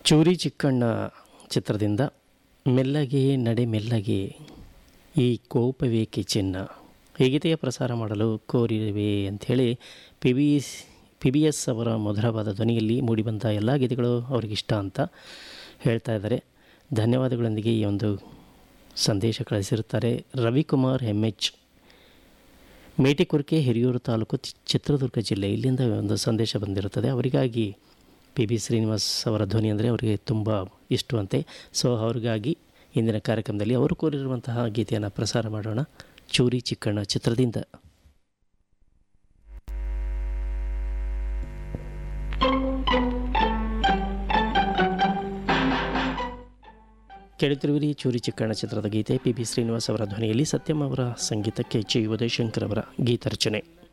ಚೂರಿ ಚಿಕ್ಕಣ್ಣ ಚಿತ್ರದಿಂದ ಮೆಲ್ಲಗೆ ನಡೆ ಮೆಲ್ಲಗೆ ಈ ಕೋಪವೇಕೆ ಚಿನ್ನ ಈ ಗೀತೆಯ ಪ್ರಸಾರ ಮಾಡಲು ಕೋರಿವೆ ಅಂಥೇಳಿ P B P B S ಅವರ ಮಧುರವಾದ ಧ್ವನಿಯಲ್ಲಿ ಮೂಡಿಬಂದ ಎಲ್ಲ ಗೀತೆಗಳು ಅವ್ರಿಗಿಷ್ಟ ಅಂತ ಹೇಳ್ತಾ ಇದ್ದಾರೆ ಧನ್ಯವಾದಗಳೊಂದಿಗೆ ಈ ಒಂದು ಸಂದೇಶ ಕಳಿಸಿರುತ್ತಾರೆ ರವಿಕುಮಾರ್ ಎಮ್ ಎಚ್ ಮೇಟಿಕುರ್ಕೆ ಹಿರಿಯೂರು ತಾಲೂಕು ಚಿ- ಚಿತ್ರದುರ್ಗ ಜಿಲ್ಲೆ ಇಲ್ಲಿಂದ ಒಂದು ಸಂದೇಶ ಬಂದಿರುತ್ತದೆ ಅವರಿಗಾಗಿ ಪಿ ಬಿ ಶ್ರೀನಿವಾಸ್ ಅವರ ಧ್ವನಿ ಅಂದರೆ ಅವರಿಗೆ ತುಂಬ ಇಷ್ಟವಂತೆ ಸೊ ಅವ್ರಿಗಾಗಿ ಇಂದಿನ ಕಾರ್ಯಕ್ರಮದಲ್ಲಿ ಅವರು ಕೋರಿರುವಂತಹ ಗೀತೆಯನ್ನು ಪ್ರಸಾರ ಮಾಡೋಣ ಚೂರಿ ಚಿಕ್ಕಣ್ಣ ಚಿತ್ರದಿಂದ ಕೇಳುತ್ತಿರುವಿರಿ ಚೂರಿ ಚಿಕ್ಕಣ್ಣ ಚಿತ್ರದ ಗೀತೆ ಪಿ ಬಿ ಶ್ರೀನಿವಾಸ್ ಅವರ ಧ್ವನಿಯಲ್ಲಿ ಸತ್ಯಂ ಅವರ ಸಂಗೀತಕ್ಕೆ ಜಿ ಉದಯಶಂಕರ್ ಅವರ ಗೀತರಚನೆ